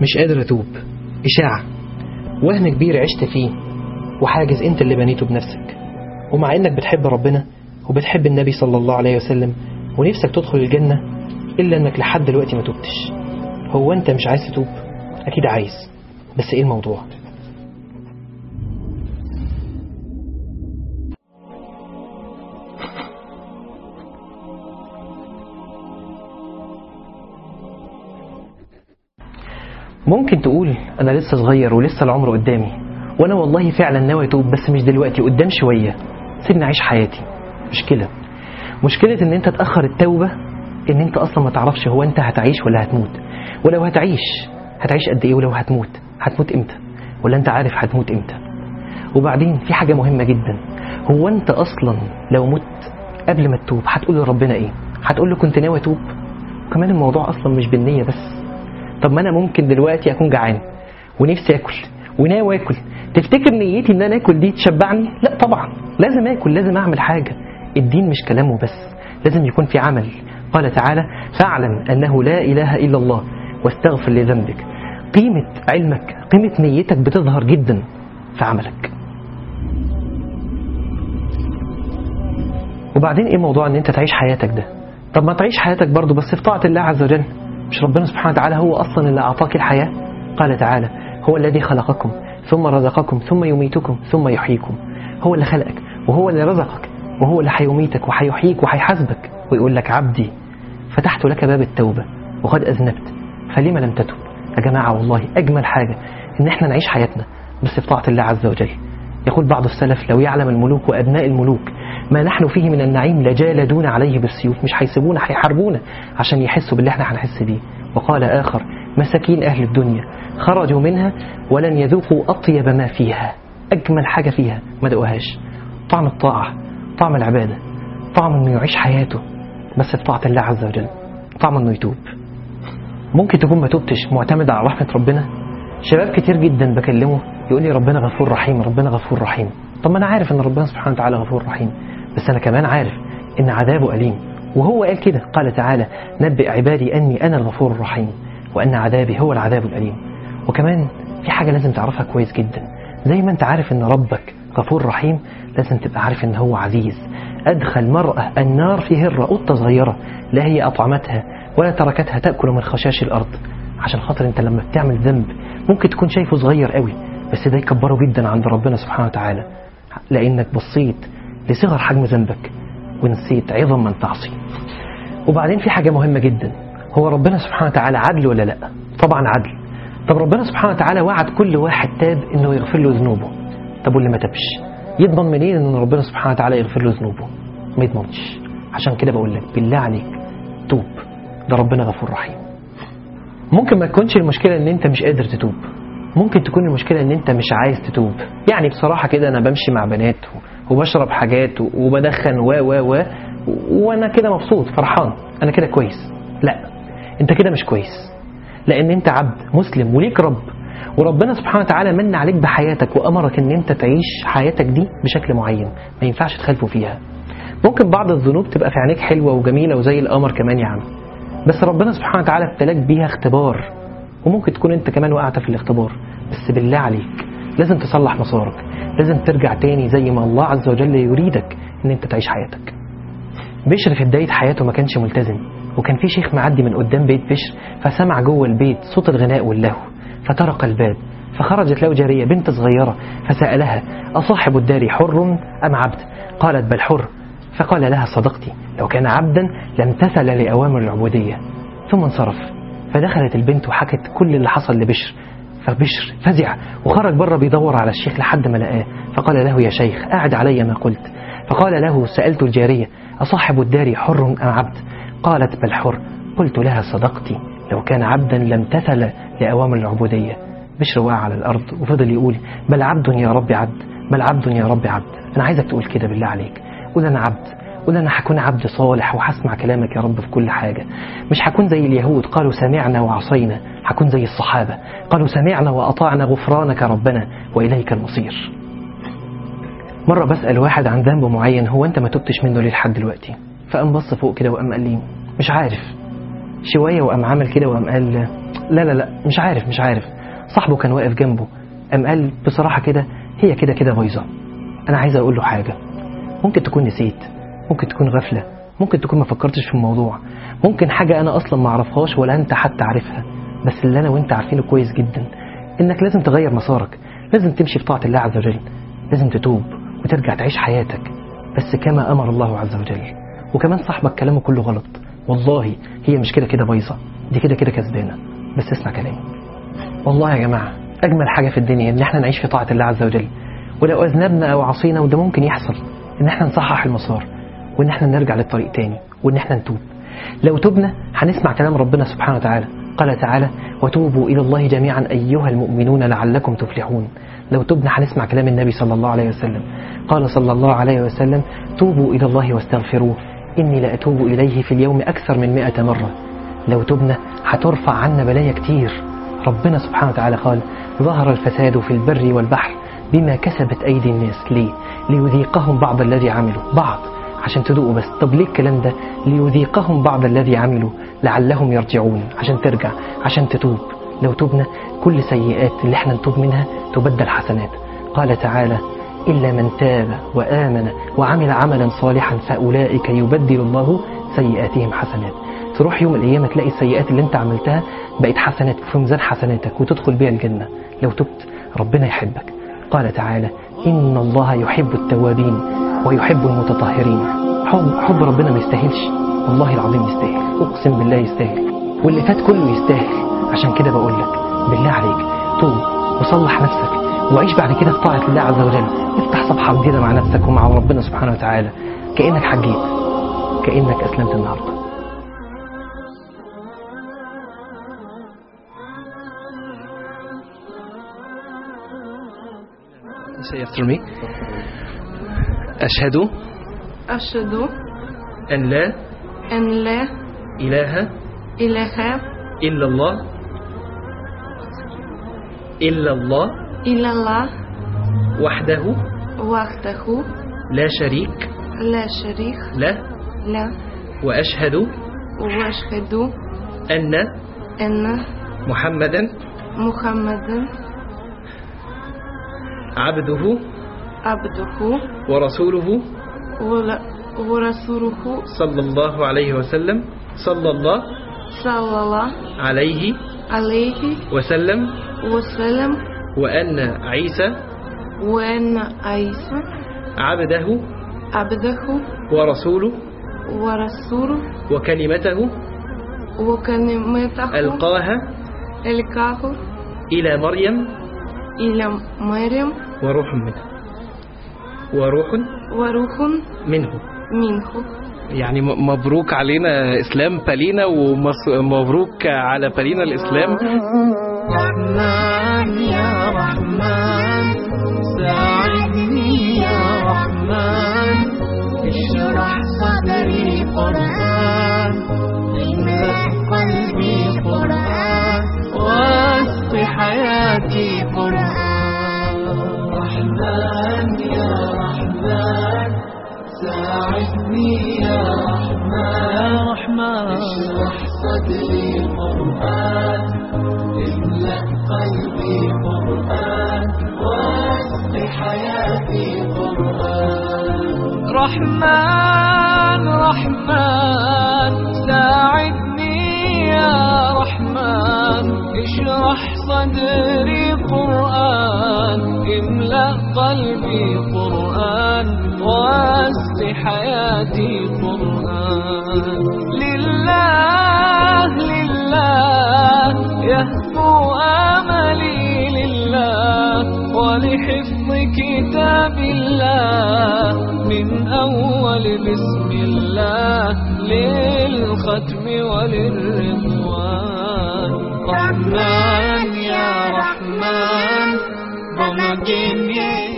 مش قادر أتوب إشاعة وهم كبير عشت فيه وحاجز أنت اللي بنيته بنفسك ومع إنك بتحب ربنا وبتحب النبي صلى الله عليه وسلم ونفسك تدخل الجنة إلا إنك لحد دلوقتي ما توبتش هو أنت مش عايز تتوب أكيد عايز بس إيه الموضوع ممكن تقول أنا لسه صغير ولسه العمر قدامي وأنا والله فعلا ناوي أتوب بس مش دلوقتي قدام شوية سيبني أعيش حياتي مشكلة مشكلة إن أنت تأخر التوبة إن أنت أصلا ما تعرفش هو أنت هتعيش ولا هتموت ولو هتعيش هتعيش قد إيه ولو هتموت هتموت إمتى ولا أنت عارف هتموت إمتى وبعدين في حاجة مهمة جدا هو أنت أصلا لو مت قبل ما تتوب هتقول لربنا إيه هتقول له كنت ناوي أتوب كمان الموضوع أصلا مش بالنية بس طب ما انا ممكن دلوقتي اكون جعان ونفسي اكل وناوي اكل تفتكر نيتي ان انا اكل دي تشبعني لا طبعا لازم اكل لازم اعمل حاجه الدين مش كلامه بس لازم يكون في عمل قال تعالى فاعلم انه لا اله الا الله واستغفر لذنبك قيمه علمك قيمه نيتك بتظهر جدا في عملك وبعدين ايه موضوع ان انت تعيش حياتك ده طب ما تعيش حياتك برضه بس في طاعه الله عز وجل مش ربنا سبحانه وتعالى هو أصلا اللي أعطاك الحياة قال تعالى هو الذي خلقكم ثم رزقكم ثم يميتكم ثم يحييكم هو اللي خلقك وهو اللي رزقك وهو اللي هيميتك وهيحييك وهيحاسبك ويقول لك عبدي فتحت لك باب التوبة وقد أذنبت فلما لم تتب يا جماعة والله أجمل حاجة إن إحنا نعيش حياتنا بس في طاعة الله عز وجل يقول بعض السلف لو يعلم الملوك وأبناء الملوك ما نحن فيه من النعيم لجالدون عليه بالسيوف مش هيسيبونا هيحاربونا عشان يحسوا باللي احنا هنحس بيه وقال آخر مساكين أهل الدنيا خرجوا منها ولن يذوقوا أطيب ما فيها أجمل حاجة فيها ما دقوهاش طعم الطاعة طعم العبادة طعم أنه يعيش حياته بس في طاعة الله عز وجل طعم أنه يتوب ممكن تكون ما توبتش معتمد على رحمة ربنا شباب كتير جدا بكلمه يقول لي ربنا غفور رحيم ربنا غفور رحيم طب ما أنا عارف أن ربنا سبحانه وتعالى غفور رحيم بس أنا كمان عارف أن عذابه أليم وهو قال كده قال تعالى نبئ عبادي أني أنا الغفور الرحيم وأن عذابي هو العذاب الأليم وكمان في حاجة لازم تعرفها كويس جدا زي ما أنت عارف أن ربك غفور رحيم لازم تبقى عارف أن هو عزيز أدخل مرأة النار في هرة قطة صغيرة لا هي أطعمتها ولا تركتها تأكل من خشاش الأرض عشان خاطر أنت لما بتعمل ذنب ممكن تكون شايفه صغير قوي بس ده يكبره جدا عند ربنا سبحانه وتعالى لأنك بصيت لصغر حجم ذنبك ونسيت عظم من تعصي وبعدين في حاجة مهمة جدا هو ربنا سبحانه وتعالى عدل ولا لا طبعا عدل طب ربنا سبحانه وتعالى وعد كل واحد تاب انه يغفر له ذنوبه طب واللي ما تابش يضمن منين ان ربنا سبحانه وتعالى يغفر له ذنوبه ما يضمنش عشان كده بقول لك بالله عليك توب ده ربنا غفور رحيم ممكن ما تكونش المشكلة ان انت مش قادر تتوب ممكن تكون المشكلة ان انت مش عايز تتوب يعني بصراحة كده انا بمشي مع بنات وبشرب حاجات وبدخن و و و وانا كده مبسوط فرحان انا كده كويس لا انت كده مش كويس لان انت عبد مسلم وليك رب وربنا سبحانه وتعالى من عليك بحياتك وامرك ان انت تعيش حياتك دي بشكل معين ما ينفعش تخالفه فيها ممكن بعض الذنوب تبقى في عينيك حلوه وجميله وزي القمر كمان يا عم بس ربنا سبحانه وتعالى ابتلاك بيها اختبار وممكن تكون انت كمان وقعت في الاختبار بس بالله عليك لازم تصلح مسارك لازم ترجع تاني زي ما الله عز وجل يريدك ان انت تعيش حياتك بشر في بداية حياته ما كانش ملتزم وكان في شيخ معدي من قدام بيت بشر فسمع جوه البيت صوت الغناء واللهو فطرق الباب فخرجت له جارية بنت صغيرة فسألها أصاحب الدار حر أم عبد قالت بل حر فقال لها صدقتي لو كان عبدا لامتثل لأوامر العبودية ثم انصرف فدخلت البنت وحكت كل اللي حصل لبشر فبشر فزع وخرج بره بيدور على الشيخ لحد ما لقاه فقال له يا شيخ أعد علي ما قلت فقال له سألت الجارية أصاحب الدار حر أم عبد قالت بل حر قلت لها صدقتي لو كان عبدا لامتثل لأوامر العبودية بشر وقع على الأرض وفضل يقول بل عبد يا رب عبد بل عبد يا رب عبد أنا عايزك تقول كده بالله عليك قول أنا عبد قول أنا هكون عبد صالح وهسمع كلامك يا رب في كل حاجة مش هكون زي اليهود قالوا سمعنا وعصينا هكون زي الصحابة قالوا سمعنا وأطعنا غفرانك ربنا وإليك المصير مرة بسأل واحد عن ذنب معين هو أنت ما تبتش منه ليه لحد دلوقتي فقام بص فوق كده وقام قال لي مش عارف شوية وقام عمل كده وقام قال لا لا لا مش عارف مش عارف صاحبه كان واقف جنبه قام قال بصراحة كده هي كده كده بايظة أنا عايز أقول له حاجة ممكن تكون نسيت ممكن تكون غفلة ممكن تكون ما فكرتش في الموضوع ممكن حاجة أنا أصلا ما أعرفهاش ولا أنت حتى عارفها بس اللي أنا وأنت عارفينه كويس جدا إنك لازم تغير مسارك لازم تمشي في طاعة الله عز وجل لازم تتوب وترجع تعيش حياتك بس كما أمر الله عز وجل وكمان صاحبك كلامه كله غلط والله هي مش كده كده بايظة دي كده كده كسبانة بس اسمع كلامي والله يا جماعة أجمل حاجة في الدنيا إن احنا نعيش في طاعة الله عز وجل ولو أذنبنا أو عصينا وده ممكن يحصل إن احنا نصحح المسار وإن احنا نرجع للطريق تاني وإن احنا نتوب لو تبنا هنسمع كلام ربنا سبحانه وتعالى قال تعالى وتوبوا إلى الله جميعا أيها المؤمنون لعلكم تفلحون لو تبنا هنسمع كلام النبي صلى الله عليه وسلم قال صلى الله عليه وسلم توبوا إلى الله واستغفروه إني لأتوب إليه في اليوم أكثر من مئة مرة لو تبنا هترفع عنا بلايا كتير ربنا سبحانه وتعالى قال ظهر الفساد في البر والبحر بما كسبت أيدي الناس ليه ليذيقهم بعض الذي عملوا بعض عشان تدوقوا بس طب ليه الكلام ده ليذيقهم بعض الذي عملوا لعلهم يرجعون عشان ترجع عشان تتوب لو تبنا كل سيئات اللي احنا نتوب منها تبدل حسنات قال تعالى إلا من تاب وآمن وعمل عملا صالحا فأولئك يبدل الله سيئاتهم حسنات تروح يوم القيامة تلاقي السيئات اللي انت عملتها بقت حسنات في ميزان حسناتك وتدخل بيها الجنة لو تبت ربنا يحبك قال تعالى إن الله يحب التوابين ويحب المتطهرين حب, حب ربنا ما يستاهلش والله العظيم يستاهل أقسم بالله يستاهل واللي فات كله يستاهل عشان كده بقول لك بالله عليك توب وصلح نفسك وعيش بعد كده في طاعة الله عز وجل افتح صفحة جديدة مع نفسك ومع ربنا سبحانه وتعالى كأنك حجيت كأنك أسلمت النهارده Say after me. أشهد أشهد أن لا أن لا إله إله إلا الله إلا الله إلا الله وحده وحده لا شريك لا شريك له له وأشهد وأشهد أن أن محمدا محمدا عبده عبده ورسوله ول- ورسوله صلى الله عليه وسلم صلى الله صلى الله عليه عليه وسلم وسلم وأن عيسى وأن عيسى عبده عبده ورسوله ورسوله وكلمته وكلمته ألقاها ألقاه إلى مريم إلى مريم وروح منه وروح وروح منه منه يعني م- مبروك علينا اسلام بالينا ومبروك على بالينا الاسلام رحمن يا رحمن ساعدني يا رحمن اشرح صدري قرآن املأ قلبي قرآن واسق حياتي قرآن رحمن يا رحمن ساعدني يا رحمن رحمن اشرح صدري قرآن املأ قلبي قرآن واسق حياتي قرآن رحمن رحمن ساعدني يا رحمن اشرح صدري قرآن املأ قلبي قرآن واسق حياتي قرآن لله لله يهفو آملي لله ولحفظ كتاب الله من أول بسم الله للختم وللرضوان رحمن يا رحمن Come again, yeah.